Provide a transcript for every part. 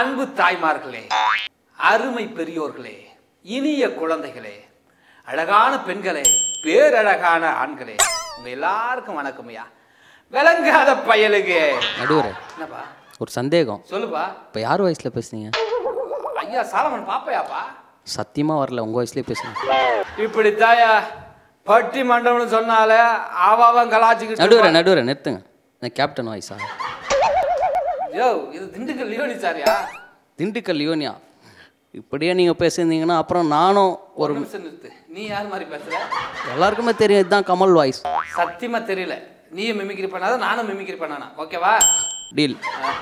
அன்பு தாய்மார்களே அருமை பெரியோர்களே இனிய குழந்தைகளே அழகான பெண்களே பேரழகான ஆண்களே உங்க எல்லாருக்கும் வணக்கம்யா விளங்காத பயலுக்கு நடுவரே என்னப்பா ஒரு சந்தேகம் சொல்லுப்பா இப்போ யார் வயசில் பேசுனீங்க ஐயா சாலமன் பாப்பையாப்பா சத்தியமாக வரல உங்கள் வயசுலேயே பேசுனீங்க இப்படித்தாயா பட்டி மண்டபம்னு சொன்னால ஆவாவன் கலாச்சிக்கிட்டு நடுவரே நடுவரே நிறுத்துங்க நான் கேப்டன் வாய்ஸா யோ இது திண்டுக்கல் லியோனி சாரியா திண்டுக்கல் லியோனியா இப்படியே நீங்கள் பேசியிருந்தீங்கன்னா அப்புறம் நானும் ஒரு ஒரு நிமிஷம் நிறுத்து நீ யார் மாதிரி பேசுற எல்லாருக்குமே தெரியும் இதுதான் கமல் வாய்ஸ் சத்தியமா தெரியல நீயும் மிமிக்ரி பண்ணாத நானும் மிமிக்ரி பண்ணானா ஓகேவா டீல்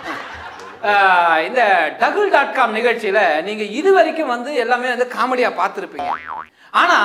ஆஹ் இந்த டகுல் டாட் காம் நிகழ்ச்சியில நீங்க இது வரைக்கும் வந்து எல்லாமே வந்து காமெடியா பார்த்துருப்பீங்க ஆனா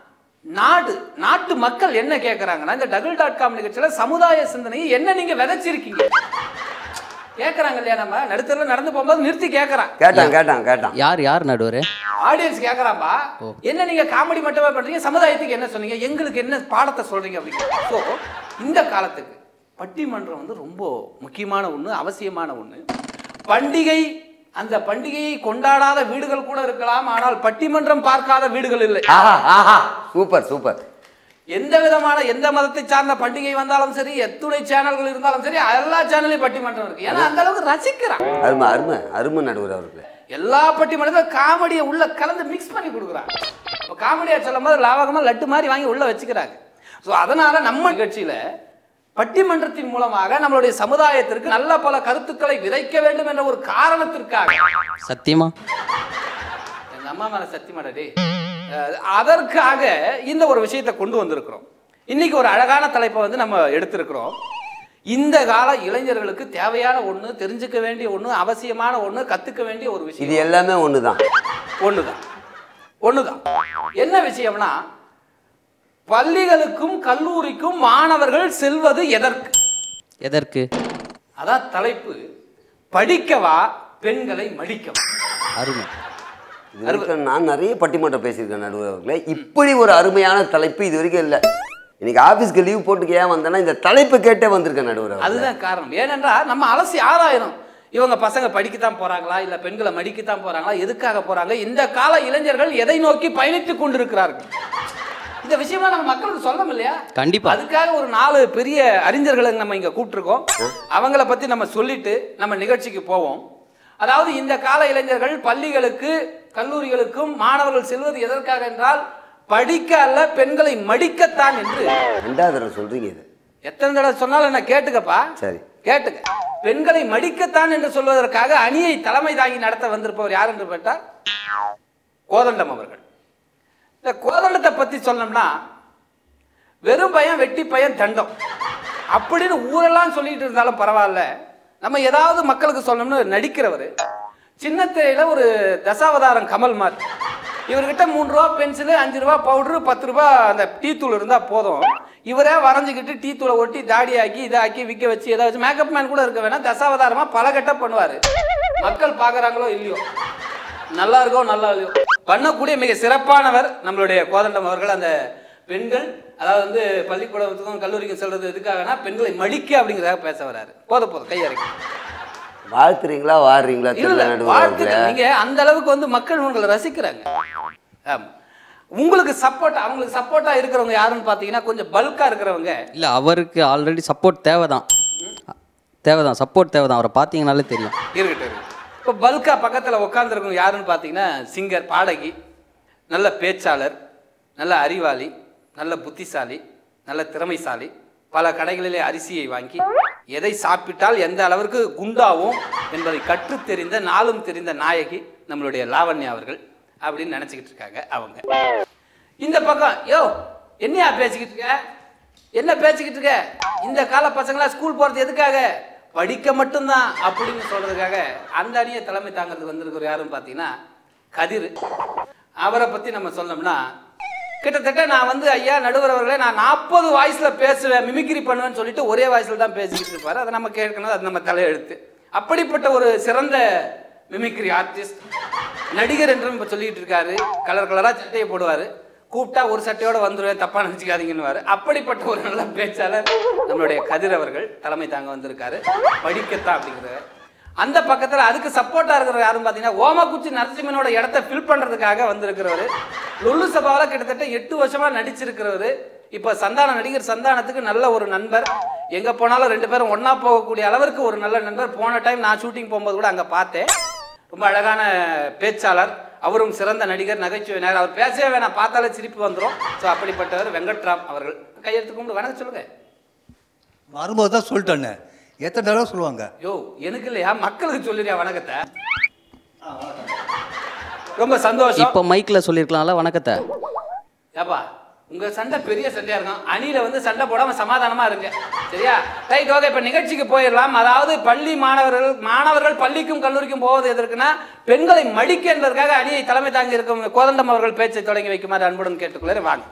நாடு நாட்டு மக்கள் என்ன கேட்கறாங்கன்னா இந்த டகுல் டாட் காம் நிகழ்ச்சியில சமுதாய சிந்தனையை என்ன நீங்க விதைச்சிருக்கீங்க கேட்கறாங்க இல்லையா நம்ம நடுத்தரில் நடந்து போகும்போது நிறுத்தி கேட்கறான் கேட்டான் கேட்டான் கேட்டான் யார் யார் நடுவரே ஆடியன்ஸ் கேட்கறாப்பா என்ன நீங்க காமெடி மட்டுமே பண்றீங்க சமுதாயத்துக்கு என்ன சொன்னீங்க எங்களுக்கு என்ன பாடத்தை சொல்றீங்க அப்படின்னு ஸோ இந்த காலத்துக்கு பட்டிமன்றம் வந்து ரொம்ப முக்கியமான ஒண்ணு அவசியமான ஒண்ணு பண்டிகை அந்த பண்டிகையை கொண்டாடாத வீடுகள் கூட இருக்கலாம் ஆனால் பட்டிமன்றம் பார்க்காத வீடுகள் இல்லை ஆஹா ஆஹா சூப்பர் சூப்பர் எந்த விதமான எந்த மதத்தை சார்ந்த பண்டிகை வந்தாலும் சரி எத்துணை சேனல்கள் இருந்தாலும் சரி எல்லா சேனல்லையும் பட்டிமன்றம் இருக்கு ஏன்னா அந்த அளவுக்கு ரசிக்கிறான் அருமை அருமை அருமை நடுவர் அவர்களே எல்லா பட்டிமன்றத்திலும் காமெடியை உள்ள கலந்து மிக்ஸ் பண்ணி கொடுக்குறாங்க இப்போ காமெடியா சொல்லும் போது லாவகமாக லட்டு மாதிரி வாங்கி உள்ள வச்சுக்கிறாங்க ஸோ அதனால நம்ம நிகழ்ச்சியில பட்டிமன்றத்தின் மூலமாக நம்மளுடைய சமுதாயத்திற்கு நல்ல பல கருத்துக்களை விதைக்க வேண்டும் என்ற ஒரு காரணத்திற்காக சத்தியமா எங்க அம்மா மேல சத்தியமாடா டேய் அஹ் அதற்காக இந்த ஒரு விஷயத்தை கொண்டு வந்திருக்கிறோம் இன்னைக்கு ஒரு அழகான தலைப்பை வந்து நம்ம எடுத்திருக்கிறோம் இந்த கால இளைஞர்களுக்கு தேவையான ஒண்ணு தெரிஞ்சுக்க வேண்டிய ஒண்ணு அவசியமான ஒண்ணு கத்துக்க வேண்டிய ஒரு விஷயம் இது எல்லாமே ஒன்று தான் ஒண்ணுதான் ஒண்ணுதான் என்ன விஷயம்னா பள்ளிகளுக்கும் கல்லூரிக்கும் மாணவர்கள் செல்வது எதற்கு எதற்கு அதான் தலைப்பு படிக்கவா பெண்களை மடிக்கவா அருமை இது வரைக்கும் நான் நிறைய பட்டிமன்றம் பேசியிருக்கேன் நடுவர் அவர்களே இப்படி ஒரு அருமையான தலைப்பு இது வரைக்கும் இல்லை இன்னைக்கு ஆஃபீஸ்க்கு லீவ் போட்டுக்கு ஏன் வந்தேன்னா இந்த தலைப்பை கேட்டே வந்திருக்கேன் நடுவர் அவர்களே. அதுதான் காரணம் ஏனென்றால் நம்ம அலசி ஆராயணும் இவங்க பசங்க படிக்கத்தான் போறாங்களா இல்ல பெண்களை மடிக்கத்தான் போறாங்களா எதுக்காக போறாங்க இந்த கால இளைஞர்கள் எதை நோக்கி பயணித்துக் கொண்டிருக்கிறார்கள் இந்த விஷயமா நம்ம மக்களுக்கு சொல்லணும் இல்லையா கண்டிப்பா. அதுக்காக ஒரு நாலு பெரிய அறிஞர்களை நம்ம இங்க கூப்பிட்டுருக்கோம் அவங்கள பத்தி நம்ம சொல்லிட்டு நம்ம நிகழ்ச்சிக்கு போவோம் அதாவது இந்த கால இளைஞர்கள் பள்ளிகளுக்கு கல்லூரிகளுக்கும் மாணவர்கள் செல்வது எதற்காக என்றால் படிக்க அல்ல பெண்களை மடிக்கத்தான் என்று ரெண்டாவது தடவை சொல்றீங்க இது எத்தனை தடவை சொன்னாலும் என்ன கேட்டுக்கப்பா சரி கேட்டுக்க பெண்களை மடிக்கத்தான் என்று சொல்வதற்காக அணியை தலைமை தாங்கி நடத்த வந்திருப்பவர் யார் என்று கேட்டால் கோதண்டம் அவர்கள் இந்த கோதண்டத்தை பத்தி சொன்னோம்னா வெறும் பையன் வெட்டி பையன் தண்டம் அப்படின்னு ஊரெல்லாம் சொல்லிட்டு இருந்தாலும் பரவாயில்ல நம்ம ஏதாவது மக்களுக்கு சொல்லணும்னு நடிக்கிறவர் சின்ன திரையில ஒரு தசாவதாரம் கமல் மாதிரி இவர்கிட்ட மூணு ரூபா பென்சிலு அஞ்சு ரூபா பவுடரு பத்து ரூபா அந்த டீ தூள் இருந்தா போதும் இவரே வரைஞ்சிக்கிட்டு டீ தூளை ஒட்டி தாடி ஆக்கி இதாக்கி விற்க வச்சு ஏதாவது வச்சு மேக்கப் மேன் கூட இருக்க வேணாம் தசாவதாரமா பல கட்ட பண்ணுவாரு மக்கள் பார்க்கறாங்களோ இல்லையோ நல்லா இருக்கோ நல்லா இல்லையோ பண்ணக்கூடிய மிக சிறப்பானவர் நம்மளுடைய கோதண்டம் அவர்கள் அந்த பெண்கள் அதாவது வந்து பள்ளிக்கூடத்துக்கும் கல்லூரிக்கும் செல்றது எதுக்காகனா பெண்களை மடிக்க அப்படிங்கிறதாக பேச வராரு போத போதும் கையறைக்கு வாழ்த்துறீங்களா வாடுறீங்களா இல்ல தெரியல நடுவர் வாழ்த்துக்கள் அவர்களே நீங்க அந்த அளவுக்கு வந்து மக்கள் உங்களை ரசிக்கிறாங்க ஆமா உங்களுக்கு சப்போர்ட் அவங்களுக்கு சப்போர்ட்டா இருக்கிறவங்க யாருன்னு பாத்தீங்கன்னா கொஞ்சம் பல்கா இருக்கிறவங்க இல்லை அவருக்கு ஆல்ரெடி சப்போர்ட் தேவைதான் தேவைதான் சப்போர்ட் தேவைதான் அவரை பார்த்தீங்கனாலே தெரியும் இருக்கட்டும் இருக்கட்டும். இப்போ பல்கா பக்கத்தில் உட்காந்துருக்கவங்க யாருன்னு பார்த்தீங்கன்னா சிங்கர் பாடகி நல்ல பேச்சாளர் நல்ல அறிவாளி நல்ல புத்திசாலி நல்ல திறமைசாலி பல கடைகளிலே அரிசியை வாங்கி எதை சாப்பிட்டால் எந்த அளவிற்கு குண்டாவும் என்பதை கற்றுத் தெரிந்த நாளும் தெரிந்த நாயகி நம்மளுடைய லாவண்யா அவர்கள் அப்படின்னு நினச்சிக்கிட்டு இருக்காங்க அவங்க இந்த பக்கம் யோ என்னையா பேசிக்கிட்டு இருக்க என்ன பேசிக்கிட்டு இருக்க இந்த கால பசங்களா ஸ்கூல் போறது எதுக்காக படிக்க மட்டும்தான் அப்படின்னு சொல்றதுக்காக அந்த அணியை தலைமை தாங்கிறதுக்கு வந்திருக்கிற யாருன்னு பார்த்தீங்கன்னா கதிர் அவரை பத்தி நம்ம சொன்னோம்னா கிட்டத்தட்ட நான் வந்து ஐயா நடுவர் அவர்களே நான் நாற்பது வாய்ஸ்ல பேசுவேன் மிமிக்ரி பண்ணுவேன்னு சொல்லிட்டு ஒரே வாய்ஸ்ல தான் பேசிக்கிட்டு இருப்பாரு அதை நம்ம கேட்கணும் அது நம்ம தலையெழுத்து அப்படிப்பட்ட ஒரு சிறந்த மிமிக்ரி ஆர்டிஸ்ட் நடிகர் என்றும் இப்போ சொல்லிட்டு இருக்காரு கலர் கலராக சட்டையை போடுவார் கூப்பிட்டா ஒரு சட்டையோட வந்துருவேன் தப்பா நினச்சிக்காதீங்கன்னு அப்படிப்பட்ட ஒரு நல்ல பேச்சாளர் நம்மளுடைய கதிர் அவர்கள் தலைமை தாங்க வந்திருக்காரு படிக்கத்தான் அப்படிங்கிறத அந்த பக்கத்தில் அதுக்கு சப்போர்ட்டாக இருக்கிற யாரும் பார்த்தீங்கன்னா ஓமக்குச்சி நரசிம்மனோட இடத்த ஃபில் பண்ணுறதுக்காக வந்திருக்கிறவர் லுல்லு சபாவில் கிட்டத்தட்ட எட்டு வருஷமா நடிச்சிருக்கிறவர் இப்போ சந்தான நடிகர் சந்தானத்துக்கு நல்ல ஒரு நண்பர் எங்கே போனாலும் ரெண்டு பேரும் ஒன்றா போகக்கூடிய அளவிற்கு ஒரு நல்ல நண்பர் போன டைம் நான் ஷூட்டிங் போகும்போது கூட அங்கே பார்த்தேன் ரொம்ப அழகான பேச்சாளர் அவரும் சிறந்த நடிகர் நகைச்சுவை நடிகர் அவர் பேசவே வேணாம் பார்த்தாலே சிரிப்பு வந்துடும் ஸோ அப்படிப்பட்டவர் வெங்கட்ராம் அவர்கள் கையெழுத்து கும்பிட்டு வணக்கம் சொல்லுங்க வரும்போது தான் சொல்லிட்டேன்னு எத்தனை தடவை சொல்லுவாங்க யோ எனக்கு இல்லையா மக்களுக்கு சொல்லிடுறியா வணக்கத்தை ரொம்ப சந்தோஷம் இப்போ மைக்கில் சொல்லியிருக்கலாம்ல வணக்கத்தை ஏப்பா உங்க சண்டை பெரிய சண்டையா இருக்கும் அணியில வந்து சண்டை போடாம சமாதானமா இருங்க சரியா ரைட் ஓகே இப்ப நிகழ்ச்சிக்கு போயிடலாம் அதாவது பள்ளி மாணவர்கள் மாணவர்கள் பள்ளிக்கும் கல்லூரிக்கும் போவது எதற்குன்னா பெண்களை மடிக்க என்பதற்காக அணியை தலைமை தாங்கி இருக்கும் கோதண்டம் அவர்கள் பேச்சை தொடங்கி வைக்குமாறு அன்புடன் கேட்டுக்கொள்ள வாங்க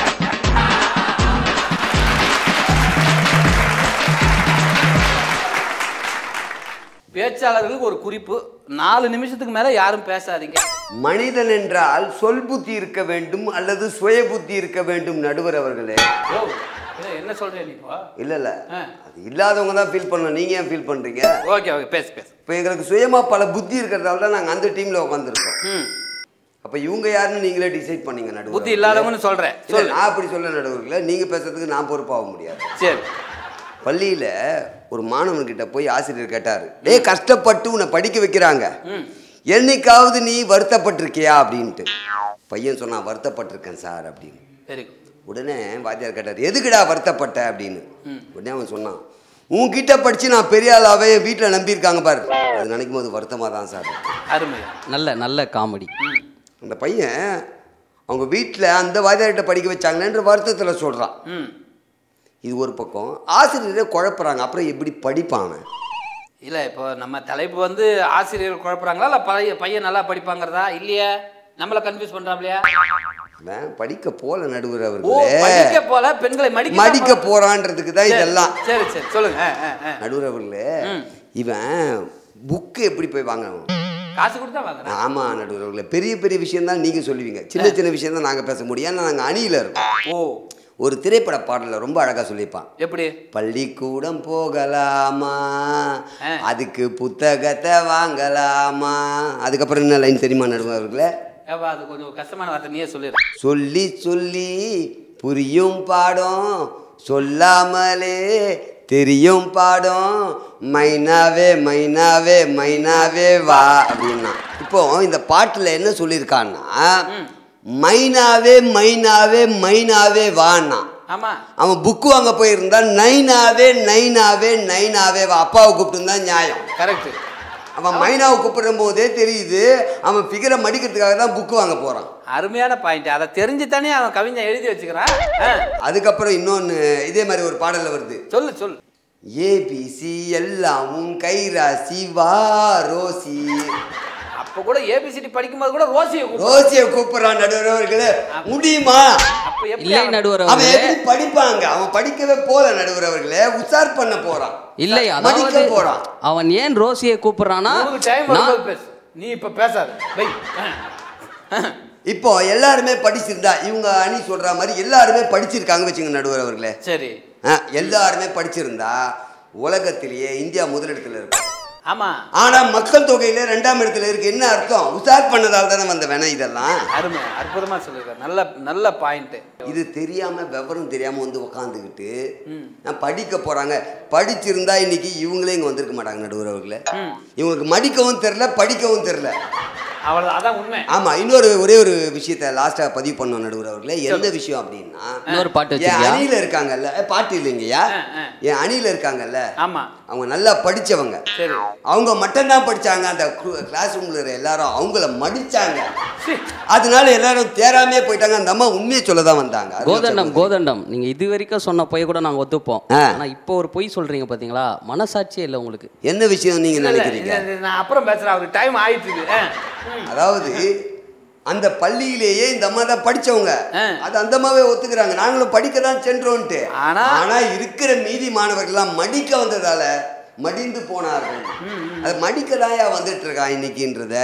பேச்சாளர்களுக்கு ஒரு குறிப்பு நாலு நிமிஷத்துக்கு மேல யாரும் பேசாதீங்க மனிதன் என்றால் சொல் புத்தி இருக்க வேண்டும் அல்லது சுய புத்தி இருக்க வேண்டும் நடுவர் அவர்களே யோ, ஏய், என்ன சொல்றீங்க நீ இப்போ இல்ல இல்ல ஆ. அது இல்லாதவங்க தான் ஃபீல் பண்ணணும் நீங்க ஏன் ஃபீல் பண்றீங்க ஓகே ஓகே பேசு பேசு இப்போ எங்களுக்கு சுயமா பல புத்தி இருக்கிறதால தான் நாங்க அந்த டீம்ல உட்காந்துருக்கோம் ம் அப்ப இவங்க யாருன்னு நீங்களே டிசைட் பண்ணீங்க நடுவர் புத்தி இல்லாதவங்கன்னு சொல்றேன் இல்ல, சொல்லு நான் அப்படி சொல்ல நடுவர்களே நீங்க பேசுறதுக்கு நான் பொறுப்பாக முடியாது சரி பள்ளியில ஒரு மாணவன்கிட்ட போய் ஆசிரியர் கேட்டாரு டேய் கஷ்டப்பட்டு உன்னை படிக்க வைக்கிறாங்க ம் என்னைக்காவது நீ வருத்தப்பட்டிருக்கியா அப்படின்ட்டு பையன் சொன்னான் வருத்தப்பட்டிருக்கேன் சார் அப்படின்னு வெரி குட் உடனே வாத்தியார் கேட்டார் எதுக்குடா வருத்தப்பட்ட அப்படின்னு உடனே அவன் சொன்னான் உன்கிட்ட படிச்சு நான் பெரிய ஆளாவே வீட்டில் நம்பியிருக்காங்க பாரு அது நினைக்கும் போது வருத்தமாக தான் சார் இருக்கு." அருமையா நல்ல நல்ல காமெடி ம் அந்த பையன் அவங்க வீட்டில் அந்த வாத்தியார்கிட்ட படிக்க வச்சாங்களேன்ற வருத்தத்தில் சொல்கிறான் ம் இது ஒரு பக்கம் ஆசிரியரே குழப்புறாங்க அப்புறம் எப்படி படிப்பான் அவன் இல்லை இப்போ நம்ம தலைப்பு வந்து ஆசிரியர்கள் குழப்புறாங்களா இல்லை பையன் பையன் நல்லா படிப்பாங்கிறதா இல்லையா நம்மளை கன்ஃபியூஸ் பண்ணுறாப்லையா அவன் படிக்க போல நடுவர் ஓ அவர்களே படிக்க போல பெண்களை மடிக்க மடிக்க போறான்றதுக்கு தான் இதெல்லாம் சரி சரி சொல்லுங்க ஆ, ஆ, ஆ. நடுவர் அவர்களே ம். இவன் புக்கு எப்படி போய் வாங்கணும் காசு கொடுத்தா வாங்குறேன் ஆமா நடுவர் அவர்களே பெரிய பெரிய விஷயம் தான் நீங்க சொல்லுவீங்க சின்ன சின்ன விஷயம் தான் நாங்க பேச முடியும் ஏன்னா நாங்க அணியில இருக்கோம் ஓ ஒரு திரைப்பட பாடல்ல ரொம்ப அழகா சொல்லியிருப்பான் எப்படி பள்ளிக்கூடம் போகலாமா ஆ. அதுக்கு புத்தகத்தை வாங்கலாமா அதுக்கப்புறம் என்ன லைன் தெரியுமா நடுவர் அவர்களே ஏப்பா அது கொஞ்சம் கஷ்டமான வார்த்தை நீயே சொல்லிடு சொல்லி சொல்லி புரியும் பாடம் சொல்லாமலே தெரியும் பாடம் மைனாவே மைனாவே மைனாவே வா அப்படின்னா இப்போ இந்த பாட்டில் என்ன சொல்லியிருக்கான்னா மைனாவே மைனாவே மைனாவே வான்னா ஆமா அவன் புக்கு வாங்க போயிருந்தா நைனாவே நைனாவே நைனாவே வா அப்பாவை கூப்பிட்டு தான் நியாயம் கரெக்ட் அவன் மைனாவை கூப்பிடும் போதே தெரியுது அவன் ஃபிகரை மடிக்கிறதுக்காக தான் புக்கு வாங்க போகிறான் அருமையான பாயிண்ட் அதை தெரிஞ்சு தானே அவன் கவிஞன் எழுதி வச்சுக்கிறான் ஆ, அதுக்கப்புறம் இன்னொன்று இதே மாதிரி ஒரு பாடல்ல வருது சொல்லு சொல்லு ஏபிசி எல்லாமும் கைராசி வா ரோசி அப்போ கூட ஏபிசிடி படிக்கும்போது கூட ரோசியை கூப்பிடு. ரோசியை கூப்பிடுறான் நடுவரவர்களே முடியுமா அப்போ எப்படி இல்லை அவன்- நடுவர் அவன் அவர்களே எப்படி படிப்பாங்க அவன் படிக்கவே போல நடுவரவர்களே உஷார் பண்ண போறான் இல்லை மடிக்க அதாவது போறான் அவன் ஏன் ரோசியை கூப்பிடுறான்னா உனக்கு டைம் நான் வரும்போது பேசு நீ இப்ப பேசாத வை ஆ. இப்போ எல்லாருமே படிச்சிருந்தா இவங்க அணி சொல்ற மாதிரி எல்லாருமே படிச்சிருக்காங்க வச்சுங்க நடுவர் அவர்களே சரி ஆ, எல்லாருமே படிச்சிருந்தா உலகத்திலேயே இந்தியா முதலிடத்துல இருக்கும் ஆமா ஆனா மக்கள் தொகையில ரெண்டாம் இடத்துல இருக்கு என்ன அர்த்தம் உஷார் பண்ணதால தானே வந்த வேணா இதெல்லாம் அருமை அற்புதமா சொல்லிருக்க நல்ல நல்ல பாயிண்ட் இது தெரியாம விவரம் தெரியாம வந்து உக்காந்துக்கிட்டு நான் படிக்க போறாங்க படிச்சிருந்தா இன்னைக்கு இவங்களே இங்க வந்திருக்க மாட்டாங்க நடுவர் அவர்களே இவங்களுக்கு மடிக்கவும் தெரில படிக்கவும் தெரில அவ்வளவு அதான் உண்மை ஆமா இன்னொரு ஒரே ஒரு விஷயத்த லாஸ்டா பதிவு பண்ணோம் நடுவர் அவர்களே எந்த விஷயம் அப்படின்னா இன்னொரு பாட்டு என் வச்சிருக்கியா அணியில இருக்காங்கல்ல ஏ, பாட்டு இல்லைங்கய்யா ஆ, ஆ. என் அணியில இருக்காங்கல்ல ஆமா அவங்க நல்லா படிச்சவங்க சரி அவங்க மட்டும்தான் படிச்சாங்க அந்த கிளாஸ் ரூம்ல இருக்கிற எல்லாரும் அவங்கள மடிச்சாங்க சி. அதனால எல்லாரும் தேராமே போயிட்டாங்க அந்த அம்மா உண்மையை சொல்ல தான் வந்தாங்க கோதண்டம் கோதண்டம் நீங்க இது வரைக்கும் சொன்ன பொய் கூட நாங்க ஒத்துப்போம் ஆ. ஆனா இப்போ ஒரு பொய் சொல்றீங்க பாத்தீங்களா மனசாட்சியே இல்லை உங்களுக்கு என்ன விஷயம் நீங்க இல்ல, இல்ல, நினைக்கிறீங்க இது- இது நான் அப்புறம் பேசுறேன் அவருக்கு டைம் ஆயிட்டு இருக்கு ஆ. ம். அதாவது அந்த பள்ளியிலேயே இந்த அம்மா தான் படிச்சவங்க ஆ. அது அந்த அம்மாவே ஒத்துக்கிறாங்க நாங்களும் படிக்க தான் சென்றோன்ட்டு ஆனா- ஆனா இருக்கிற மீதி மாணவர்கள்லாம் மடிக்க வந்ததால மடிந்து போனார்கள் அது மடிக்க தான்யா வந்துட்டு இருக்கான் இன்னைக்குன்றத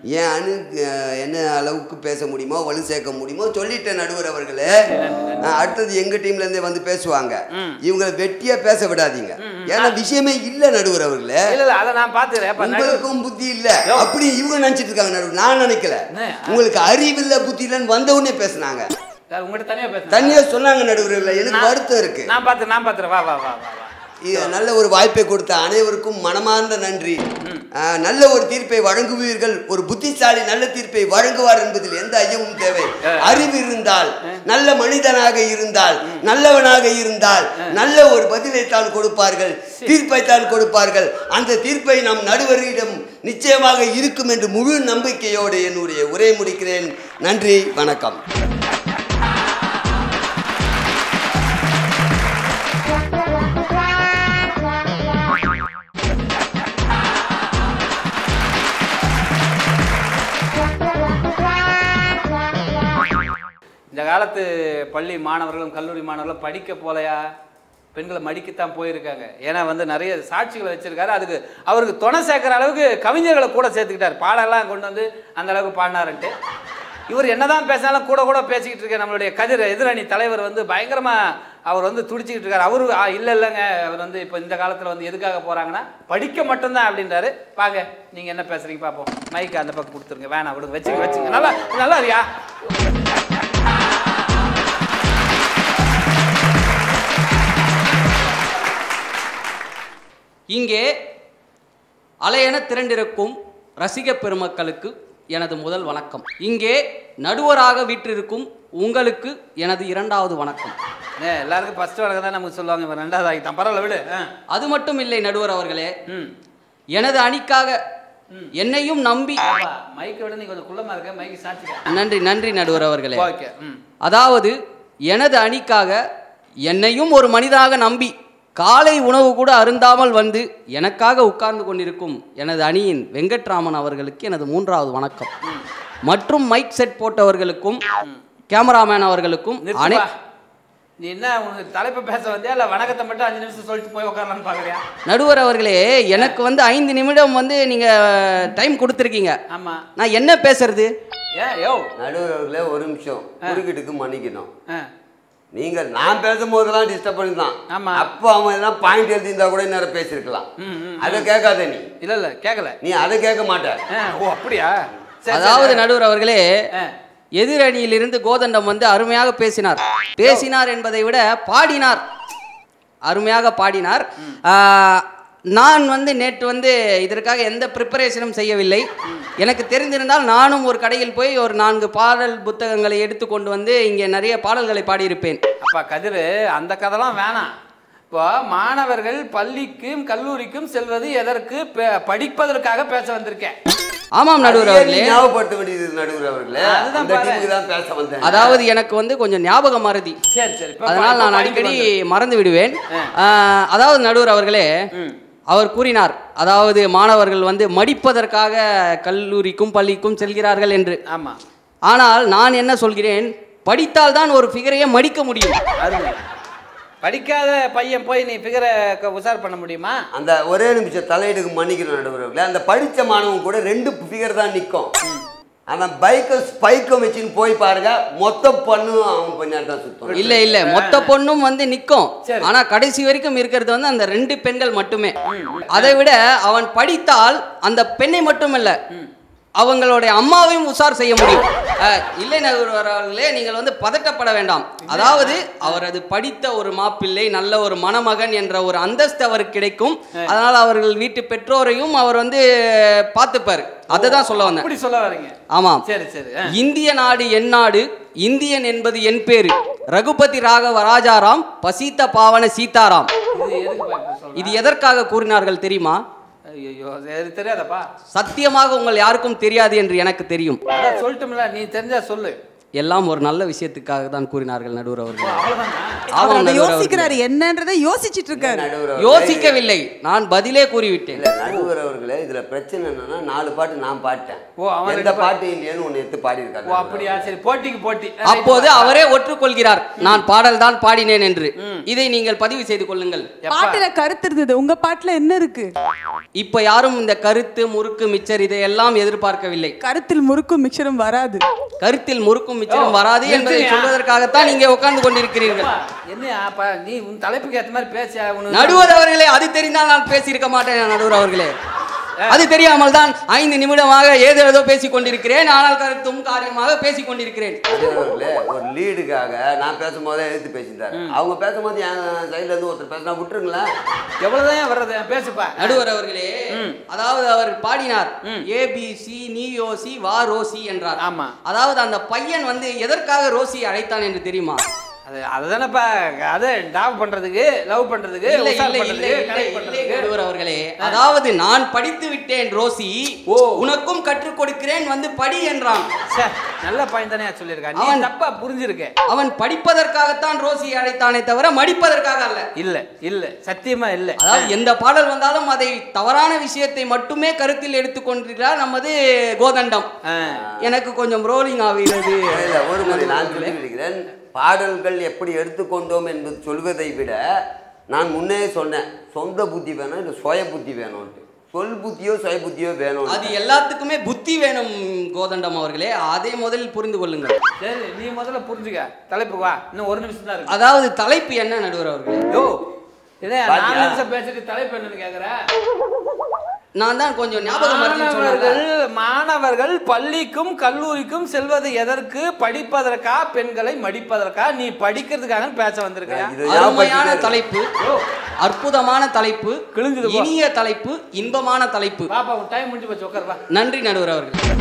என் அணு அஹ், என்ன அளவுக்கு பேச முடியுமோ வலு சேர்க்க முடியுமோ சொல்லிட்டேன் நடுவர் அவர்களே அஹ், அடுத்தது எங்க டீம்ல இருந்தே வந்து பேசுவாங்க இவங்களை வெட்டியா பேச விடாதீங்க ஏன்னா விஷயமே இல்ல நடுவர் அவர்களே இல்ல இல்ல அதை நான் பாத்துக்கிறேன் அப்ப நடு- உங்களுக்கும் புத்தி இல்ல அப்படி இவங்க நினைச்சிட்டு இருக்காங்க நடுவர் நான் நினைக்கல என்ன? உங்களுக்கு அறிவில்ல புத்தி இல்லைன்னு வந்த உடனே பேசுனாங்க சார், உங்ககிட்ட தனியா பேசுறேன் தனியா சொன்னாங்க நடுவர் எனக்கு வருத்தம் இருக்கு நான் பாத்து நான் பாத்துறேன் வா வா வா வா வா இது நல்ல ஒரு வாய்ப்பை கொடுத்த அனைவருக்கும் மனமார்ந்த நன்றி ஆஹ், நல்ல ஒரு தீர்ப்பை வழங்குவீர்கள் ஒரு புத்திசாலி நல்ல தீர்ப்பை வழங்குவார் என்பதில் எந்த ஐயமும் தேவை அறிவு இருந்தால் நல்ல மனிதனாக இருந்தால் நல்லவனாக இருந்தால் நல்ல ஒரு பதிலை தான் கொடுப்பார்கள் தீர்ப்பை தான் கொடுப்பார்கள் அந்த தீர்ப்பை நம் நடுவரிடம் நிச்சயமாக இருக்கும் என்று முழு நம்பிக்கையோடு என்னுடைய உரை முடிக்கிறேன் நன்றி வணக்கம் இந்த காலத்து பள்ளி மாணவர்களும் கல்லூரி மாணவர்களும் படிக்க போலையா பெண்களை மடிக்கத்தான் போயிருக்காங்க ஏன்னா வந்து நிறைய சாட்சிகளை வச்சிருக்காரு அதுக்கு அவருக்கு துணை சேர்க்குற அளவுக்கு கவிஞர்களை கூட சேர்த்துக்கிட்டார் பாடெல்லாம் கொண்டு வந்து அந்த அளவுக்கு பாடினாருன்ட்டு இவர் என்னதான் பேசினாலும் கூட கூட பேசிக்கிட்டு இருக்க நம்மளுடைய கதிர் எதிரணி தலைவர் வந்து பயங்கரமா அவர் வந்து துடிச்சிக்கிட்டு இருக்காரு அவரு "ஆ, இல்ல இல்லைங்க அவர் வந்து இப்போ இந்த காலத்துல வந்து எதுக்காக போறாங்கன்னா படிக்க மட்டும்தான் அப்படின்றாரு பாங்க நீங்க என்ன பேசுறீங்க பார்ப்போம் மைக்கு அந்த பக்கம் கொடுத்துருங்க வேணாம் விடுங்க வச்சுங்க வச்சுங்க நல்லா நல்லா இருக்கியா இங்கே அலையென திரண்டிருக்கும் ரசிக பெருமக்களுக்கு எனது முதல் வணக்கம் இங்கே நடுவராக வீற்றிருக்கும் உங்களுக்கு எனது இரண்டாவது வணக்கம் ஏ எல்லாருக்கும் ஃபர்ஸ்ட் வழக்கம் தான் நமக்கு சொல்லுவாங்க இவன் ரெண்டாவது ஆகிட்டான் பரவாயில்ல விடு ஆ. அது மட்டும் இல்லை நடுவர் அவர்களே ம் எனது அணிக்காக என்னையும் நம்பி அப்பா, மைக்கை விட நீ கொஞ்சம் குள்ளமா இருக்க மைக்கு சாட்சிக்க நன்றி நன்றி நடுவர் அவர்களே ஓகே ம் அதாவது எனது அணிக்காக என்னையும் ஒரு மனிதாக நம்பி காலை உணவு கூட அருந்தாமல் வந்து எனக்காக உட்கார்ந்து கொண்டிருக்கும் எனது அணியின் வெங்கட்ராமன் அவர்களுக்கு எனது மூன்றாவது வணக்கம் மற்றும் மைக் செட் போட்டவர்களுக்கும் கேமராமேன் அவர்களுக்கும் அனை நிறுத்துப்பா நீ என்ன உனக்கு தலைப்பை பேச வந்தியா இல்ல வணக்கத்தை மட்டும் அஞ்சு நிமிஷம் சொல்லிட்டு போய் உட்காரலான்னு பாக்குறியா நடுவர் அவர்களே எனக்கு வந்து ஐந்து நிமிடம் வந்து நீங்க டைம் கொடுத்துருக்கீங்க ஆமா நான் என்ன பேசுறது ஏன் யோ நடுவர் அவர்களே ஒரு நிமிஷம் குறுக்கிட்டுக்கு மன்னிக்கணும் ஆ, நீங்கள் நான் பேசும்போதெல்லாம் டிஸ்டர்ப் பண்ணி தான் ஆமா. அப்போ அவன் எல்லாம் பாயிண்ட் எழுதியிருந்தா கூட நேரம் பேசியிருக்கலாம் ம், ம், அதை கேட்காத நீ இல்ல இல்ல கேட்கல நீ அதை கேட்க மாட்ட ஆ, ஓ அப்படியா சரி, அதாவது சரி. நடுவர் அவர்களே ஆ, எதிரணியிலிருந்து கோதண்டம் வந்து அருமையாக பேசினார் பேசினார் என்பதை விட பாடினார் அருமையாக பாடினார் ஆஹ், நான் வந்து நேற்று வந்து இதற்காக எந்த ப்ரிப்பரேஷனும் செய்யவில்லை எனக்கு தெரிந்திருந்தால் நானும் ஒரு கடையில் போய் ஒரு நான்கு பாடல் புத்தகங்களை எடுத்து கொண்டு வந்து இங்கே நிறைய பாடல்களை பாடியிருப்பேன் அப்பா கதிரு அந்த கதைலாம் வேணாம் இப்போ மாணவர்கள் பள்ளிக்கும் கல்லூரிக்கும் செல்வது எதற்கு பே- படிப்பதற்காக பேச வந்திருக்கேன் ஆமாம் நடுவர் அதையே நீ அவர்களே ஞாபகப்படுத்த வேண்டியது நடுவர் அவர்களே அதுதான் அந்த பாரு. டீமுக்கு தான் பேச வந்தேன் அதாவது எனக்கு வந்து கொஞ்சம் ஞாபக மறதி சரி சரி இப்ப அதனால் இப்ப நான் point அடிக்கடி வந்து. மறந்து விடுவேன் ஆஹ், அதாவது நடுவர் அவர்களே ம். அவர் கூறினார் அதாவது மாணவர்கள் வந்து மடிப்பதற்காக கல்லூரிக்கும் பள்ளிக்கும் செல்கிறார்கள் என்று ஆமா ஆனால் நான் என்ன சொல்கிறேன் படித்தால் தான் ஒரு ஃபிகரையே மடிக்க முடியும் அருமை படிக்காத பையன் போய் நீ ஃபிகரை உசார் பண்ண முடியுமா அந்த ஒரே நிமிஷம் தலையிடுக்கு மன்னிக்கணும் நடுவர் அவர்களே அந்த படித்த மாணவன் கூட ரெண்டு ஃபிகர் தான் நிற்கும் அவன் பைக்கை ஸ்பைக்கம் வச்சுன்னு போய் பாருங்க மொத்த பண்ணும் அவன் பின்னாடி தான் சுத்தம் இல்ல இல்ல மொத்த பொண்ணும் வந்து நிக்கும் சரி. ஆனா கடைசி வரைக்கும் இருக்கிறது வந்து அந்த ரெண்டு பெண்கள் மட்டுமே அதை விட அவன் படித்தால் அந்த பெண்ணை மட்டும் இல்ல அவங்களுடைய அம்மாவையும் உசார் செய்ய முடியும் அஹ், இல்லை நகர்வர்களே நீங்கள் வந்து பதட்டப்பட வேண்டாம் அதாவது அவரது படித்த ஒரு மாப்பிள்ளை நல்ல ஒரு மணமகன் என்ற ஒரு அந்தஸ்து அவருக்கு கிடைக்கும் அதனால் அவர்கள் வீட்டு பெற்றோரையும் அவர் வந்து பார்த்துப்பார் அதை தான் சொல்ல வந்தேன் அப்படி சொல்ல வரீங்க ஆமாம் சரி சரி ஆ. இந்திய நாடு என் நாடு இந்தியன் என்பது என் பேரு ரகுபதி ராகவ ராஜாராம் பசீத்த பாவன சீதாராம் இது எதுக்கு இப்படி சொல்ற இது எதற்காக கூறினார்கள் தெரியுமா ஐயோ அது தெரியாதப்பா சத்தியமாக உங்கள் யாருக்கும் தெரியாது என்று எனக்கு தெரியும் அதான் சொல்லட்டும்ல நீ தெரிஞ்சா சொல்லு எல்லாம் ஒரு நல்ல விஷயத்துக்காக தான் கூறினார்கள் நடுவர் அவர்கள் அவ்வளவுதானா ஆமாம் அவர் அதை நடுவர் அவர்களே. யோசிக்கிறாரு என்னன்றதை யோசிச்சுட்டு இருக்காரு நடுவர் அவர்களே, யோசிக்கவில்லை நான் பதிலே கூறிவிட்டேன் இல்ல நடுவர் அவர்களே இதுல பிரச்சனை என்னன்னா நாலு பாட்டு நான் பாட்டேன் ஓ, அவன் எந்த ரெண்டு பா- பாட்டு இல்லையேன்னு ஒன்று எடுத்து ஓ பாடியிருக்காங்க அப்படியா சரி போட்டிக்கு போட்டி அப்போது அவரே ஒற்றுக்கொள்கிறார் நான் பாடல் தான் பாடினேன் என்று இதை நீங்கள் பதிவு செய்து கொள்ளுங்கள் எப்பா? பாட்டுல கருத்து இருந்தது உங்க பாட்டுல என்ன இருக்கு இப்ப யாரும் இந்த கருத்து முறுக்கு மிச்சர் இதையெல்லாம் எதிர்பார்க்கவில்லை கருத்தில் முறுக்கும் மிக்சரும் வராது கருத்தில் முறுக்கும் மிச்சரும் வராது என்பதை நிறுத்துங்க. சொல்வதற்காகத்தான் நீங்க உட்கார்ந்து கொண்டிருக்கிறீர்கள் என்ன அப்பா நீ உன் தலைப்புக்கு ஏத்த மாதிரி பேச உனக்கு நடுவர் அவர்களே அது தெரிந்தால் நான் பேசியிருக்க மாட்டேன் நடுவர் அவர்களே அது தெரியாமல் தான் ஐந்து நிமிடமாக ஏதோ ஏதோ பேசிக் கொண்டிருக்கிறேன் ஆனால் கருத்தும் காரியமாக பேசிக் கொண்டிருக்கிறேன் அவர்களே ஒரு லீடுக்காக நான் பேசும்போதே எழுத்து பேசியிருந்தாரு அவங்க பேசும்போது என் சைடுல இருந்து ஒருத்தர் பேசினா விட்டுருங்களேன் எவ்வளவுதான் வர்றது பேசுப்பா நடுவர் அவர்களே அதாவது அவர் பாடினார் ஏபிசி நீயோசி வா ரோசி என்றார் ஆமா. அதாவது அந்த பையன் வந்து எதற்காக ரோசியை அழைத்தான் என்று தெரியுமா அது அதுதானப்பா அதை டாப் பண்றதுக்கு லவ் பண்றதுக்கு இல்லை உஷார் இல்லை இல்லை பண்றதுக்கு இல்லை கனெக்ட் இல்லை பண்றதுக்கு நடுவர் அவர்களே அதாவது நான் படித்து விட்டேன் ரோசி ஓ. உனக்கும் கற்றுக் கொடுக்கிறேன் வந்து படி என்றான் ச்சே, நல்ல பாயிண்ட் தானே சொல்லியிருக்கா நீ அவன் தப்பா புரிஞ்சிருக்க அவன் படிப்பதற்காகத்தான் ரோசியை அழைத்தானே தவிர மடிப்பதற்காக அல்ல இல்ல இல்ல சத்தியமா இல்ல அதாவது எந்த பாடல் வந்தாலும் அதை தவறான விஷயத்தை மட்டுமே கருத்தில் எடுத்துக்கொண்டிருக்கிறார் நமது கோதண்டம் ஆ. எனக்கு கொஞ்சம் ரோலிங் ஆகிறது இல்ல, ஒரு முறை நான் சொல்லியிருக்கிறேன் பாடல்கள் எப்படி எடுத்துக்கொண்டோம் என்பது சொல்வதை விட நான் முன்னே சொன்னேன் சொந்த புத்தி வேணும் இல்லை சுய புத்தி வேணும்ட்டு சொல் புத்தியோ சுய புத்தியோ வேணும் அது எல்லாத்துக்குமே புத்தி வேணும் கோதண்டம் அவர்களே அதை முதலில் புரிந்து கொள்ளுங்கள் சரி நீ முதல்ல புரிஞ்சுக்க தலைப்பு வா இன்னும் ஒரு நிமிஷம் தான் இருக்கு அதாவது தலைப்பு என்ன நடுவர் அவர்களே யோ இதே நாலு பாத்தியா? நிமிஷம் பேசிட்டு தலைப்பு என்னன்னு கேக்குற நான் தான் கொஞ்சம் ஞாபகம் மறந்துன்னு மாணவர்கள் சொன்னேன்ல. மாணவர்கள் பள்ளிக்கும் கல்லூரிக்கும் செல்வது எதற்கு படிப்பதற்கா பெண்களை மடிப்பதற்கா நீ படிக்கிறதுக்காக பேச வந்திருக்கியா இது அருமையான ஞாபகப்படுத்தி- தலைப்பு அற்புதமான தலைப்பு கிழிஞ்சுது போ. இனிய தலைப்பு இன்பமான தலைப்பு பாப்பா உன் டைம் முடிஞ்சு போச்சு உட்கார் வா நன்றி நடுவர் அவர்கள்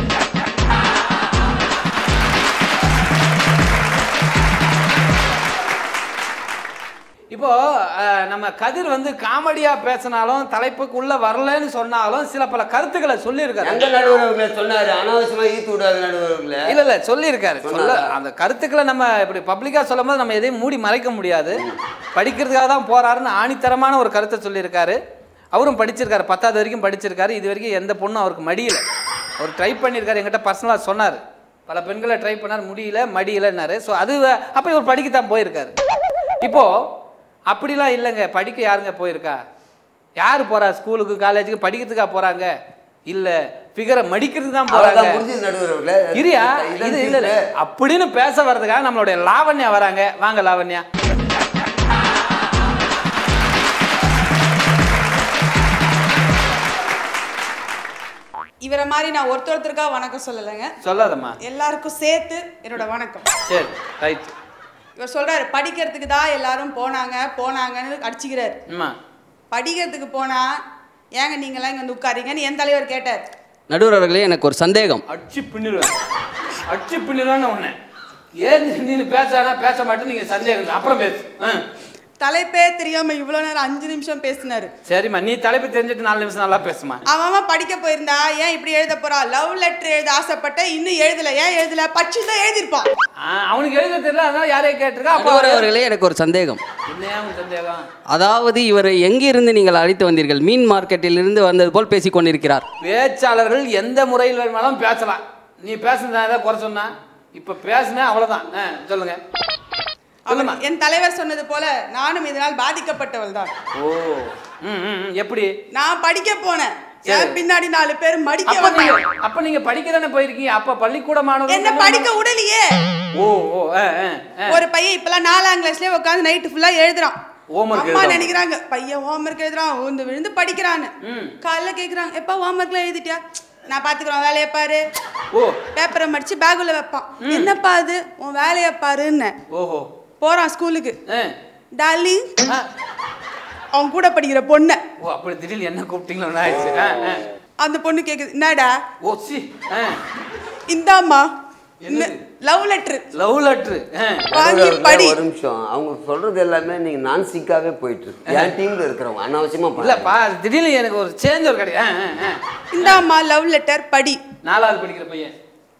இப்போ அஹ், நம்ம கதிர் வந்து காமெடியா பேசினாலும் தலைப்புக்குள்ள வரலன்னு சொன்னாலும் சில பல கருத்துக்களை சொல்லியிருக்காரு எங்க நடுவர்களே சொன்னாரு அனாவசியமா ஈத்து விடாத நடுவர்களே இல்ல இல்ல சொல்லியிருக்காரு சொல்ல சொன்னாரா? அந்த கருத்துக்களை நம்ம இப்படி பப்ளிக்கா சொல்லும் போது நம்ம எதையும் மூடி மறைக்க முடியாது படிக்கிறதுக்காக தான் போறாருன்னு ஆணித்தரமான ஒரு கருத்தை சொல்லியிருக்காரு அவரும் படிச்சிருக்காரு பத்தாவது வரைக்கும் படிச்சிருக்காரு இது வரைக்கும் எந்த பொண்ணும் அவருக்கு மடியல அவர் ட்ரை பண்ணியிருக்காரு என்கிட்ட பர்சனலாக சொன்னார் பல பெண்களை ட்ரை பண்ணார் முடியல மடியலன்னாரு ஸோ அது அப்போ இவர் படிக்கத்தான் போயிருக்காரு இப்போ அப்படிலாம் இல்லைங்க படிக்க யாருங்க போயிருக்கா யார் போறா ஸ்கூலுக்கு காலேஜுக்கு படிக்கிறதுக்கா போறாங்க இல்ல ஃபிகரை மடிக்கிறதுக்கு தான் போறாங்க அவ்வளவுதான் முடிஞ்சது நடுவர்களே இரியா இதான் இது இல்ல இல்ல தீர்ப்பு. அப்படின்னு பேச வர்றதுக்காக நம்மளுடைய லாவண்யா வராங்க வாங்க லாவண்யா இவரை மாதிரி நான் ஒருத்தர் ஒருத்தருக்கா வணக்கம் சொல்லலைங்க சொல்லாதம்மா எல்லாருக்கும் சேர்த்து என்னோட வணக்கம் சரி ரைட் இவர் சொல்றாரு படிக்கிறதுக்கு தான் எல்லாரும் போனாங்க போனாங்கன்னு அடிச்சுக்கிறாரு அம்மா படிக்கிறதுக்கு போனா ஏங்க நீங்களாம் இங்க வந்து உட்காரீங்கன்னு என் தலைவர் கேட்டார் நடுவர் அவர்களே எனக்கு ஒரு சந்தேகம் அடிச்சு பின்னிடுவேன் அடிச்சு பின்னிடுவேன்னு உன்னை ஏன் நீ பேசானா பேச மாட்டேன் நீங்க சந்தேகம் அப்புறம் பேசு ஆ. தலைப்பே தெரியாம இவ்வளவு நேரம் அஞ்சு நிமிஷம் பேசினாரு சரிம்மா நீ தலைப்பு தெரிஞ்சுட்டு நாலு நிமிஷம் நல்லா பேசுமா அவன் அவன் படிக்க போயிருந்தா ஏன் இப்படி எழுத போறா லவ் லெட்டர் எழுத ஆசைப்பட்ட இன்னும் எழுதல ஏன் எழுதல பச்சு தான் எழுதிருப்பான் ஆ, அவனுக்கு எழுத தெரியல அதனால யாரையும் கேட்டிருக்கா அப்போ நடுவர் அவர்களே எனக்கு ஒரு சந்தேகம் என்னையா உன் சந்தேகம் அதாவது இவரை எங்கிருந்து நீங்கள் அழைத்து வந்தீர்கள் மீன் மார்க்கெட்டில் இருந்து வந்தது போல் பேசிக் கொண்டிருக்கிறார் பேச்சாளர்கள் எந்த முறையில் வேணுமானாலும் பேசலாம் நீ பேசுனதா ஏதாவது குறை சொன்னா இப்ப பேசுனேன் அவ்வளவுதான் ஆ, சொல்லுங்க சொல்லுமா அவன் என் தலைவர் சொன்னது போல நானும் இதனால் பாதிக்கப்பட்டவள் தான் ஓ ம், ம், ம், எப்படி நான் படிக்க போனேன் சரி. என் பின்னாடி நாலு பேர் மடிக்க அப்ப நீங்க வந்தாங்க அப்ப நீங்க படிக்க தானே போயிருக்கீங்க அப்ப பள்ளிக்கூட மாணவர்கள் என்ன படிக்க விடலையே ஓ ஓ ஆ, ஆ, ஆ. ஒரு பையன் இப்பெல்லாம் நாலாம் கிளாஸ்லயே உட்காந்து நைட்டு ஃபுல்லா எழுதுறான் Homework அம்மா எழுதுறான். நினைக்கிறாங்க பையன் ஹோம்ஒர்க் எழுதுறான் விழுந்து விழுந்து படிக்கிறான்னு ம். காலைல கேக்குறாங்க எப்பா ஹோம்ஒர்க்லாம் எழுதிட்டியா நான் பாத்துக்கிறோம் வேலையை பாரு ஓ பேப்பரை மடிச்சு பேக்குள்ள வைப்பான் என்னப்பா அது உன் வேலையை பாருன்னு ஓஹோ போறான் ஸ்கூலுக்கு ஆ, டார்லிங் ஆ. அவன் கூட படிக்கிற பொண்ணு ஓ அப்படி திடீர்னு என்ன கூப்பிட்டீங்களோ ஆயிடுச்சு ஆ, ஆ. அந்த பொண்ணு கேக்குது என்னடா ஓ சி இந்தாம்மா என்னது? லவ் லெட்டர் லவ் லெட்ரு வாங்கி நடுவர்களே, படி ஒரு நிமிஷம் அவங்க சொல்றது எல்லாமே நீங்க நான் சிக்காவே போயிட்டு இருக்கு என் டீம்ல இருக்கிறவங்க அனாவசியமா பாருங்க. இல்லப்பா திடீர்னு எனக்கு ஒரு சேஞ்ச் ஒரு கிடையாது ஆ, ஆ, ஆ. இந்தாம்மா லவ் லெட்டர் படி நாலாவது படிக்கிற பையன்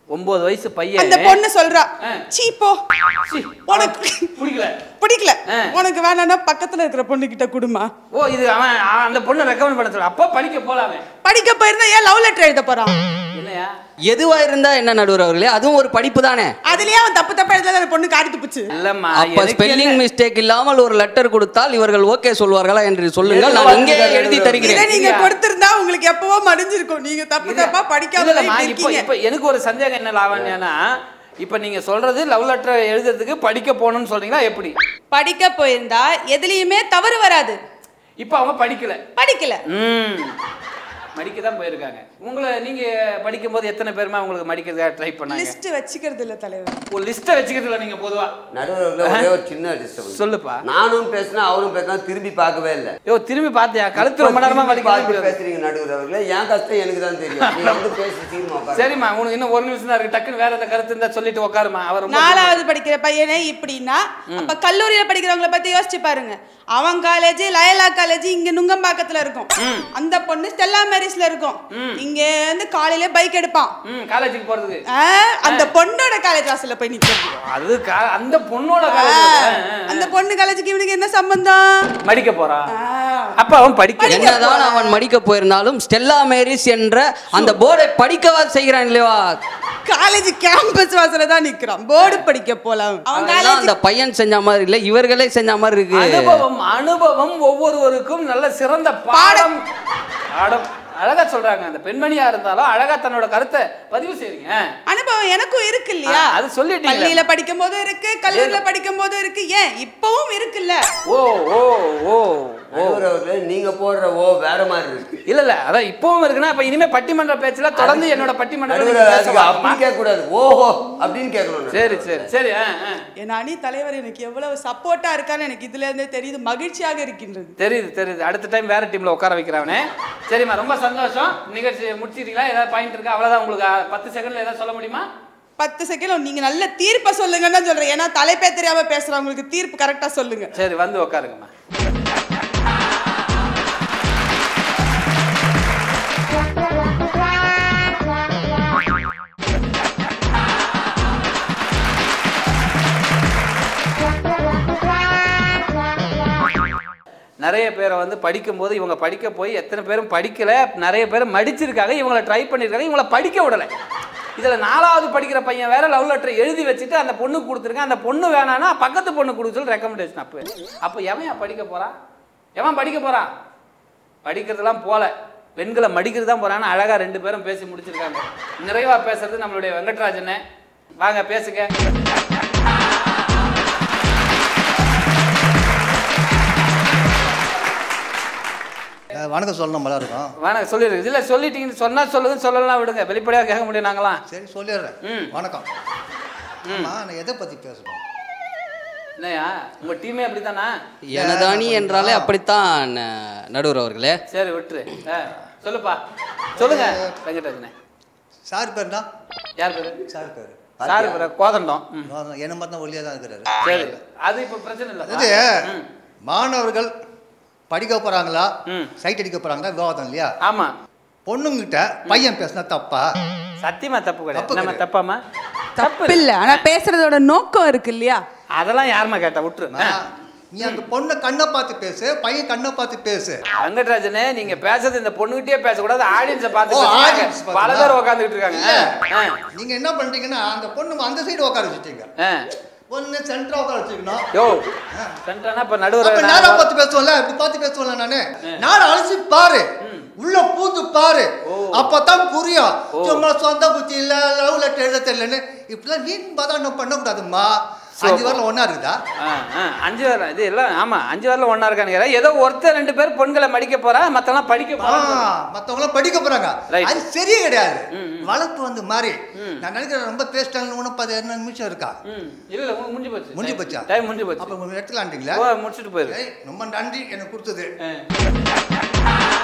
ஒன்பது வயசு பையன் அந்த பொண்ணு சொல்றா ஆ. சீ போ சீ, உனக்கு பிடிக்கல பிடிக்கல ஆ. உனக்கு வேணாம்னா பக்கத்துல இருக்கிற பொண்ணு கிட்ட குடுமா ஓ இது அவன் அவன் அந்த பொண்ணை ரெக்கமெண்ட் பண்ண சொல்ல அப்போ படிக்க போலாமே படிக்க போயிருந்தா ஏன் லவ் லெட்டர் எழுத போறான் இல்லையா எதுவா இருந்தா என்ன நடுவர் அவர்களே அதுவும் ஒரு படிப்பு தானே அதுலயே அவன் தப்பு தப்பா எழுதல அந்த பொண்ணு காரி துப்புச்சு இல்லம்மா அப்ப எனக்கு ஸ்பெல்லிங் என்ன- மிஸ்டேக் இல்லாமல் ஒரு லெட்டர் கொடுத்தால் இவர்கள் ஓகே சொல்வார்களா என்று சொல்லுங்கள் நான் இங்கே எழுதி இதை தருகிறேன் நீங்க கொடுத்திருந்தா உங்களுக்கு எப்பவோ மடிஞ்சிருக்கும் நீங்க தப்பு இல்ல. தப்பா படிக்காம இல்லல்லம்மா, இப்படி இப்போ இருக்கீங்க இப்போ எனக்கு ஒரு சந்தேகம் என்ன லாவண்யானா இப்போ நீங்க சொல்றது லவ் லெட்டர் எழுதுறதுக்கு படிக்க போகணும்னு சொல்றீங்களா எப்படி படிக்க போயிருந்தா எதுலயுமே தவறு வராது இப்போ அவங்க படிக்கல படிக்கல ம் மடிக்க தான் போயிருக்காங்க உங்களை நீங்க படிக்கும்போது எத்தனை பேருமா உங்களுக்கு மடிக்கிறதுக்காக ட்ரை பண்ணாங்க லிஸ்ட் வச்சுக்கிறது இல்ல தலைவர் ஒரு லிஸ்ட்டை வச்சுக்கிறதுல நீங்க பொதுவா நடுவர்கள ஒரே ஒரு சின்ன டிஸ்டர்பன்ஸ் சொல்லுப்பா நானும் பேசினா அவரும் பேசினா திரும்பி பார்க்கவே இல்லை யோ திரும்பி பார்த்தியா கழுத்து ரொம்ப நேரமா திரும்பி பார்த்து வலிக்குது பேசுறீங்க நடுவர் அவர்களே என் கஷ்டம் எனக்கு தான் தெரியும் நீங்க வந்து பேசி தீர்மா உட்காருங்க. சரிம்மா உனக்கு இன்னும் ஒரு நிமிஷம் தான் இருக்கு டக்குன்னு வேற எந்த கருத்து இருந்தா சொல்லிட்டு உட்காருமா அவர் ரொம்ப நாலாவது படிக்கிற பையனே இப்படின்னா அப்ப கல்லூரியில படிக்கிறவங்கள பத்தி யோசிச்சு பாருங்க அவன் காலேஜ் லயலா காலேஜ் இங்க நுங்கம்பாக்கத்துல இருக்கும் அந்த பொண்ணு ஸ்டெல்லா மேரிஸ்ல இருக்கும் இங்க இருந்து காலையில பைக் எடுப்பான் ம் காலேஜுக்கு போறதுக்கு ஆ, அந்த பொண்ணோட காலேஜ் வாசல்ல போய் நிக்கிறது அது கா- அந்த பொண்ணோட ஆ, காலேஜ் அந்த பொண்ணு காலேஜுக்கு இவனுக்கு என்ன சம்பந்தம் மடிக்க போறான் ஆ, அப்ப அவன் படிக்க என்னதான் அவன் மடிக்க போயிருந்தாலும் ஸ்டெல்லா மேரிஸ் என்ற அந்த போர்டை படிக்கவா செய்கிறான் இல்லையா காலேஜ் கேம்பஸ் வாசல்ல தான் நிக்கிறான் போர்டு படிக்க போலாம் அவன் அதெல்லாம் காலேஜ் அந்த பையன் செஞ்ச மாதிரி இல்ல இவர்களே செஞ்ச மாதிரி இருக்கு அனுபவம் அனுபவம் ஒவ்வொருவருக்கும் நல்ல சிறந்த பாடம் பாடம் அழகா சொல்றாங்க அந்த பெண்மணியா இருந்தாலும் அழகா தன்னோட கருத்தை பதிவு செய்றீங்க அனுபவம் எனக்கும் இருக்கு இல்லையா ஆ, அது சொல்லிட்டீங்களே. பள்ளியில படிக்கும் போதும் இருக்கு கல்லூரியில படிக்கும் போதும் இருக்கு ஏன் இப்பவும் இருக்குல்ல ஓ ஓ ஓ ஓ நடுவர் அவர்களே நீங்க போடுற ஓ வேற மாதிரி இருக்கு இல்ல இல்ல அதான் இப்பவும் இருக்குன்னா அப்ப இனிமே பட்டிமன்ற பேச்சுல தொடர்ந்து என்னோட பட்டிமன்ற நடுவர் அதுக்கு அப்படி கேட்க கூடாது ஓஹோ அப்படின்னு கேட்கணும் சரி சரி சரி ஆ, ஆ. என் அணி தலைவர் எனக்கு எவ்வளவு சப்போர்ட்டா இருக்கான்னு எனக்கு இதுல இருந்தே தெரியுது மகிழ்ச்சியாக இருக்கின்றது தெரியுது தெரியுது அடுத்த டைம் வேற டீம்ல உட்கார வைக்கிறானே சரிம்மா ரொம்ப சந்தோஷம் நிகழ்ச்சி முடிச்சிட்டீங்களா ஏதாவது பாயிண்ட் இருக்கா அவ்வளவுதான் உங்களுக்கு ஆ, பத்து செகண்ட்ல ஏதாவது சொல்ல முடியுமா பத்து செகண்ட் நீங்க நல்ல தீர்ப்பை சொல்லுங்கன்னு தான் சொல்றேன் ஏன்னா தலைப்பே தெரியாம பேசுறவங்களுக்கு தீர்ப்பு கரெக்டா சொல்லுங்க சரி வந்து உட்காருங்கம்மா நிறைய பேரை வந்து படிக்கும்போது இவங்க படிக்க போய் எத்தனை பேரும் படிக்கல நிறைய பேர் மடிச்சிருக்காங்க இவங்களை ட்ரை பண்ணியிருக்காங்க இவங்களை படிக்க விடலை இதில் நாலாவது படிக்கிற பையன் வேற லவ் லெட்டர் எழுதி வச்சுட்டு அந்த பொண்ணுக்கு கொடுத்துருக்கேன் அந்த பொண்ணு வேணான்னா பக்கத்து பொண்ணு கொடுக்க சொல்லி ரெக்கமெண்டேஷன் அப்போ அப்போ எவன் படிக்க போறான் எவன் படிக்க போறான் படிக்கிறதுலாம் போல பெண்களை மடிக்கிறது தான் போறான்னு அழகா ரெண்டு பேரும் பேசி முடிச்சிருக்காங்க நிறைவா பேசுறது நம்மளுடைய வெங்கட்ராஜனே வாங்க பேசுங்க அஹ் வணக்கம் சொல்லணும் நல்லா இருக்கும் வணக்கம் சொல்லிடுங்க இல்லை சொல்லிட்டீங்கன்னு சொன்னா சொல்லுங்க சொல்லலாம் விடுங்க வெளிப்படையாக கேட்க முடியும் நாங்களாம் சரி சொல்லிடுறேன் ம். வணக்கம் ஆமா நான் எதை பத்தி பேசணும் என்னையா உங்க டீமே அப்படித்தானா எனதானி என்றாலே அப்படித்தான் அஹ், நடுவர் அவர்களே சரி விட்டுரு ஆ, சொல்லுப்பா சொல்லுங்க வெங்கட்ராஜனே சார் பேர் தான் யார் பேரு சார் பேர் சார் பேரு கோதண்டம் ம், என்ன மாதிரி தான் ஒல்லியாக தான் இருக்கிறாரு சரி அது இப்போ பிரச்சனை இல்லை அதாவது மாணவர்கள் படிக்க போறாங்களா ம். சைட் அடிக்க போறாங்களா விவாதம் இல்லையா ஆமா பொண்ணுங்கிட்ட பையன் பேசினா தப்பா சத்தியமா தப்பு கிடையாது தப்பு நம்ம கிடையாது. தப்பாமா தப்பு இல்ல ஆனா பேசுறதோட நோக்கம் இருக்கு இல்லையா அதெல்லாம் யாரும்மா கேட்டா விட்டுரு ஆ. நீ அந்த பொண்ணை கண்ணை பார்த்து பேசு பையன் கண்ணை பார்த்து பேசு வெங்கட்ராஜனே நீங்க பேசுறது இந்த பொண்ணுகிட்டயே பேசக்கூடாது ஆடியன்ஸை பார்த்து ஓ, பேசுறாங்க. audience பல பார்த்துங்களா? பேர் உட்காந்துட்டு இருக்காங்க ஆ, நீங்க என்ன பண்றீங்கன்னா அந்த பொண்ணு அந்த சைடு உட்கார வச்சுட்டீங்க ஆ. பொண்ணு சென்டரா உட்கார வச்சுக்கணும் யோ சென்டர்னா இப்ப அப்ப நடுவர் நேரா பார்த்து பேசுவோம்ல இப்படி பார்த்து பேசுவோம்ல நானு நாடு அலசி பாரு உள்ள பூந்து பாரு அப்பதான் புரியும் சும்மா சொந்த புத்தி இல்ல லவ் லெட்டர் எழுத தெரியலன்னு இப்படிலாம் வீண் பதானம் பண்ணக்கூடாதும்மா அஞ்சு வாரம் ஒண்ணா இருக்குதா அஞ்சு வரல இது எல்லாம் ஆமா அஞ்சு வரல ஒன்னா இருக்கானுங்க ஏதோ ஒருத்தர் ரெண்டு பேர் பெண்களை மடிக்க போறா மத்தெல்லாம் படிக்க ஆ, போறா மத்தவங்களாம் படிக்க போறாங்க Right. அது சரியே கிடையாது வளர்ப்பு வந்து மாறி நான் நினைக்கிறேன் ரொம்ப பேசிட்டாங்க இன்னும் பதினஞ்சு நிமிஷம் இருக்கா ம் இல்ல இல்ல உங்களுக்கு முடிஞ்சு போச்சு முடிஞ்சு போச்சா டைம் முடிஞ்சு போச்சு அப்ப உங்க எடுத்துக்கலான்றீங்களா ஓ முடிச்சுட்டு போயிரு ஏய், ரொம்ப நன்றி எனக்கு கொடுத்தது ஆ.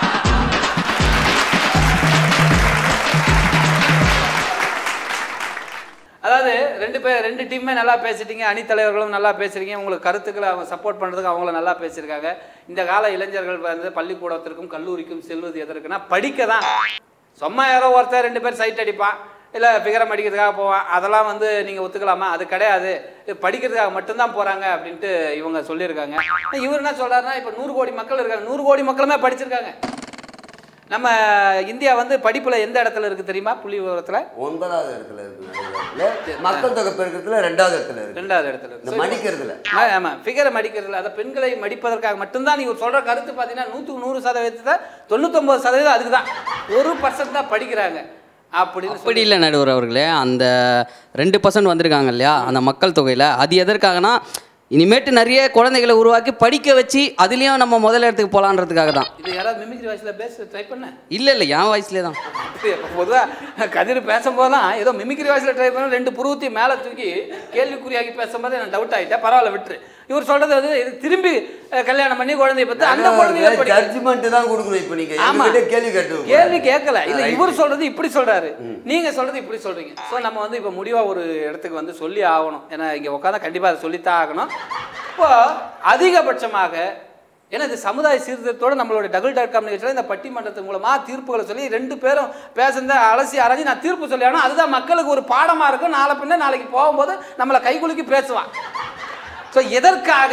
அதாவது ரெண்டு பேர் ரெண்டு டீமுமே நல்லா பேசிட்டீங்க அணித்தலைவர்களும் நல்லா பேசுறீங்க உங்களுக்கு கருத்துக்களை அவங்க சப்போர்ட் பண்ணுறதுக்கு அவங்கள நல்லா பேசியிருக்காங்க இந்த கால இளைஞர்கள் வந்து பள்ளிக்கூடத்திற்கும் கல்லூரிக்கும் செல்வது எதற்குன்னா படிக்க தான் சும்மா யாரோ ஒருத்தர் ரெண்டு பேர் சைட் அடிப்பான் இல்லை ஃபிகரம் அடிக்கிறதுக்காக போவான் அதெல்லாம் வந்து நீங்கள் ஒத்துக்கலாமா அது கிடையாது இது படிக்கிறதுக்காக மட்டும்தான் போகிறாங்க அப்படின்ட்டு இவங்க சொல்லியிருக்காங்க இவர் என்ன சொல்கிறாருன்னா இப்போ நூறு கோடி மக்கள் இருக்காங்க நூறு கோடி மக்களுமே படிச்சிருக்காங்க நம்ம இந்தியா வந்து படிப்பில் எந்த இடத்துல இருக்குது தெரியுமா புள்ளி விவரத்தில் ஒன்பதாவது இடத்துல இருக்கு நடுவர்களே. மக்கள் தொகை பெருக்கத்துல ரெண்டாவது இடத்துல இருக்கு ரெண்டாவது இடத்துல இந்த இருக்கு மடிக்கிறதுல ஆ- ஆமா ஃபிகரை மடிக்கிறதுல அதை பெண்களை மடிப்பதற்காக மட்டும்தான் நீங்க சொல்ற கருத்து பார்த்தீங்கன்னா நூற்றுக்கு நூறு சதவீதத்தை தொண்ணூத்தொம்பது சதவீதம் அதுக்கு தான் ஒரு பர்சன்ட் தான் படிக்கிறாங்க அப்படின்னு அப்படி இல்லை நடுவர் அவர்களே அந்த ரெண்டு பர்சன்ட் வந்திருக்காங்க இல்லையா அந்த மக்கள் தொகையில் அது எதற்காகனா இனிமேட்டு நிறைய குழந்தைகளை உருவாக்கி படிக்க வச்சு அதுலேயும் நம்ம முதல் இடத்துக்கு போகலான்றதுக்காக தான் இது யாராவது மிமிக்ரி வாய்ஸ்ல பேச ட்ரை பண்ண இல்லை இல்லை என் வயசுலேயே தான் பொதுவாக கதிர் பேசும்போதெல்லாம் ஏதோ மிமிக்ரி வாய்ஸ்ல ட்ரை பண்ண ரெண்டு புருவத்தி மேலே தூக்கி கேள்விக்குறியாக்கி பேசும்போது எனக்கு டவுட் ஆகிட்டேன் பரவாயில்ல விட்டுரு இவர் சொல்றது வந்து இது திரும்பி அஹ், கல்யாணம் பண்ணி குழந்தைய பற்றி அந்த குழந்தைய படி ஜட்ஜ்மெண்ட் தான் கொடுக்கணும் இப்போ நீங்க ஆமா. எங்ககிட்ட கேள்வி கேட்டு கேள்வி கேட்கல இல்ல இவர் சொல்றது இப்படி சொல்றாரு நீங்க சொல்றது இப்படி சொல்றீங்க ஸோ நம்ம வந்து இப்போ முடிவா ஒரு இடத்துக்கு வந்து சொல்லி ஆகணும் ஏன்னா இங்க உட்காந்தா கண்டிப்பா அதை சொல்லித்தான் ஆகணும் இப்போ அதிகபட்சமாக ஏன்னா இது சமுதாய சீர்திருத்தத்தோட நம்மளோட டபுள் டாட் காம் நிகழ்ச்சியில் இந்த பட்டிமன்றத்தின் மூலமா தீர்ப்புகளை சொல்லி ரெண்டு பேரும் பேசுனத அலசி ஆராய்ச்சி நான் தீர்ப்பு சொல்லி ஆகணும் அதுதான் மக்களுக்கு ஒரு பாடமா இருக்கும் நாளை பின்ன நாளைக்கு போகும்போது நம்மளை கைகுலுக்கி பேசுவான் ஸோ எதற்காக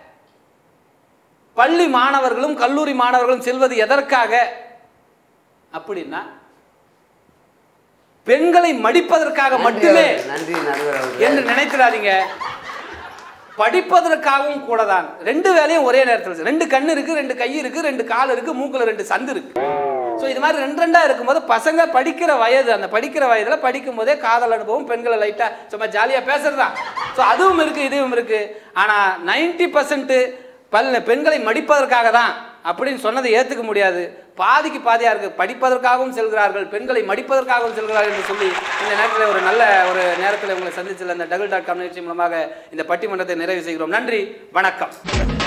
பள்ளி மாணவர்களும் கல்லூரி மாணவர்களும் செல்வது எதற்காக அப்படின்னா பெண்களை மடிப்பதற்காக மட்டுமே நன்றி நடுவர் அவர்களே. என்று நினைத்திடாதீங்க படிப்பதற்காகவும் கூட தான் ரெண்டு வேலையும் ஒரே நேரத்தில் செய்யணும். ரெண்டு கண்ணு இருக்கு ரெண்டு கை இருக்கு ரெண்டு கால் இருக்கு மூக்குல ரெண்டு சந்து இருக்கு ஸோ இது மாதிரி ரெண்டு ரெண்டா இருக்கும்போது பசங்க படிக்கிற வயது அந்த படிக்கிற வயதுல படிக்கும் போதே காதல் அனுபவம் பெண்களை லைட்டா சும்மா ஜாலியா பேசுறதுதான் ஸோ அதுவும் இருக்கு இதுவும் இருக்கு ஆனா நைன்டி பர்சன்ட் பல் பெண்களை மடிப்பதற்காக தான் அப்படின்னு சொன்னதை ஏத்துக்க முடியாது பாதிக்கு பாதியா இருக்கு படிப்பதற்காகவும் செல்கிறார்கள் பெண்களை மடிப்பதற்காகவும் செல்கிறார்கள் என்று சொல்லி இந்த நேரத்தில் ஒரு நல்ல ஒரு நேரத்தில் உங்களை சந்திச்சல இந்த டபுள் டாட் காம் நிகழ்ச்சி மூலமாக இந்த பட்டிமன்றத்தை நிறைவு செய்கிறோம் நன்றி வணக்கம்